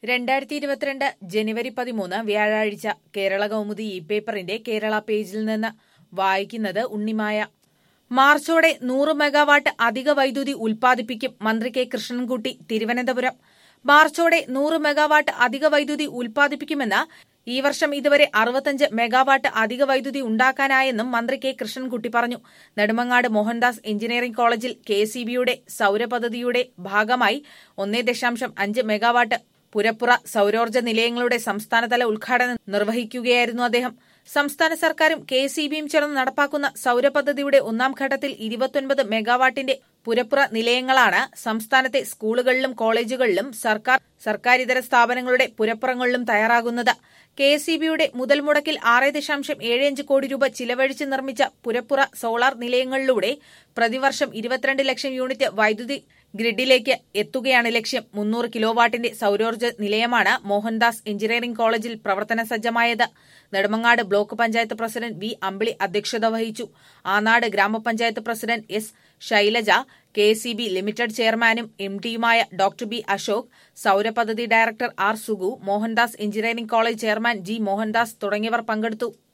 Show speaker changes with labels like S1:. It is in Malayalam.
S1: രണ്ടായിരത്തി ഇരുപത്തിരണ്ട് ജനുവരി പതിമൂന്ന് വ്യാഴാഴ്ച കേരള കൗമുദി ഇ പേപ്പറിന്റെ കേരള പേജിൽ നിന്ന് വായിക്കുന്നത് ഉണ്ണിമായ മാർച്ചോടെ നൂറ് മെഗാവാട്ട് അധിക വൈദ്യുതി ഉൽപ്പാദിപ്പിക്കും മന്ത്രി കെ കൃഷ്ണൻകുട്ടി തിരുവനന്തപുരം മാർച്ചോടെ നൂറ് മെഗാവാട്ട് അധിക വൈദ്യുതി ഉൽപ്പാദിപ്പിക്കുമെന്ന് ഈ വർഷം ഇതുവരെ അറുപത്തഞ്ച് മെഗാവാട്ട് അധിക വൈദ്യുതി ഉണ്ടാക്കാനായെന്നും മന്ത്രി കെ കൃഷ്ണൻകുട്ടി പറഞ്ഞു നെടുമങ്ങാട് മോഹൻദാസ് എഞ്ചിനീയറിംഗ് കോളേജിൽ കെ സി ബിയുടെ സൌരപദ്ധതിയുടെ ഭാഗമായി ഒന്നേ ദശാംശം അഞ്ച് മെഗാവാട്ട് പുരപ്പുറ സൌരോർജ്ജ നിലയങ്ങളുടെ സംസ്ഥാനതല ഉദ്ഘാടനം നിർവഹിക്കുകയായിരുന്നു അദ്ദേഹം സംസ്ഥാന സർക്കാരും കെ സി ബിയും ചേർന്ന് നടപ്പാക്കുന്ന സൌരപദ്ധതിയുടെ ഒന്നാം ഘട്ടത്തിൽ ഇരുപത്തൊൻപത് മെഗാവാട്ടിന്റെ പുരപ്പുറ നിലയങ്ങളാണ് സംസ്ഥാനത്തെ സ്കൂളുകളിലും കോളേജുകളിലും സർക്കാർ സർക്കാരിതര സ്ഥാപനങ്ങളുടെ പുരപ്പുറങ്ങളിലും തയ്യാറാകുന്നത് കെ എസ് ബിയുടെ മുതൽ മുടക്കിൽ ആറ് ദശാംശം ഏഴ് അഞ്ച് കോടി രൂപ ചിലവഴിച്ച് നിർമ്മിച്ച പുരപ്പുറ സോളാർ നിലയങ്ങളിലൂടെ പ്രതിവർഷം ഇരുപത്തിരണ്ട് ലക്ഷം യൂണിറ്റ് വൈദ്യുതി ഗ്രിഡിലേക്ക് എത്തുകയാണ് ലക്ഷ്യം മുന്നൂറ് കിലോവാട്ടിന്റെ സൌരോർജ്ജ നിലയമാണ് മോഹൻദാസ് എഞ്ചിനീയറിംഗ് കോളേജിൽ പ്രവർത്തന സജ്ജമായത് Nedumangad block panchayat president V Ambili അധ്യക്ഷത വഹിച്ചു ആനാട് ഗ്രാമപഞ്ചായത്ത് president S Shailaja K C B limited ചെയർമാനും എം ഡിയുമായ ഡോക്ടർ ബി അശോക് സൌരപദ്ധതി director R Sugu Mohandas engineering college chairman G Mohandas തുടങ്ങിയവർ പങ്കെടുത്തു